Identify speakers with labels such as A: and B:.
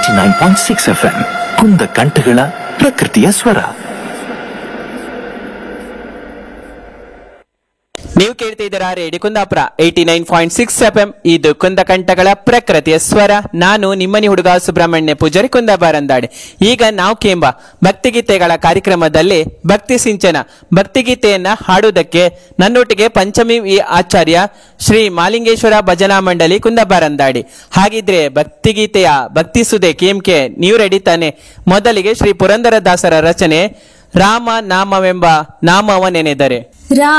A: eighty nine point six F M Kunda ಕಂಠಗಳ ಪ್ರಕೃತಿಯ ಸ್ವರ
B: ನೀವು ಕೇಳ್ತಿದ್ದೀರಾ radio Kundapura eighty nine point six F M ಇದು ಕುಂದಕಂಠಗಳ ಪ್ರಕೃತಿಯ ಸ್ವರ ನಾನು ನಿಮ್ಮನಿ ಹುಡುಗ ಸುಬ್ರಹ್ಮಣ್ಯ ಪೂಜಾರಿ ಕುಂದಾಬಾರಂದಾಡೆ ಈಗ ನಾವು ಕೇಂಬ ಭಕ್ತಿಗೀತೆಗಳ ಕಾರ್ಯಕ್ರಮದಲ್ಲಿ ಭಕ್ತಿ ಸಿಂಚನ ಭಕ್ತಿಗೀತೆಯನ್ನ ಹಾಡುವುದಕ್ಕೆ ನನ್ನೊಟ್ಟಿಗೆ ಪಂಚಮಿ ವಿ ಆಚಾರ್ಯ ಶ್ರೀ ಮಾಲಿಂಗೇಶ್ವರ ಭಜನಾ ಮಂಡಳಿ ಕುಂದಾಬಾರಂದಾಡಿ ಹಾಗಿದ್ರೆ ಭಕ್ತಿಗೀತೆಯ ಭಕ್ತಿ ಸುದೆ ಕೇಮ್ಕೆ ನೀವು ರೆಡಿ ತಾನೆ ಮೊದಲಿಗೆ ಶ್ರೀ ಪುರಂದರ ದಾಸರ ರಚನೆ ರಾಮ ನಾಮವೆಂಬ ನಾಮವ ನೆನೆದರೆ
C: ರಾ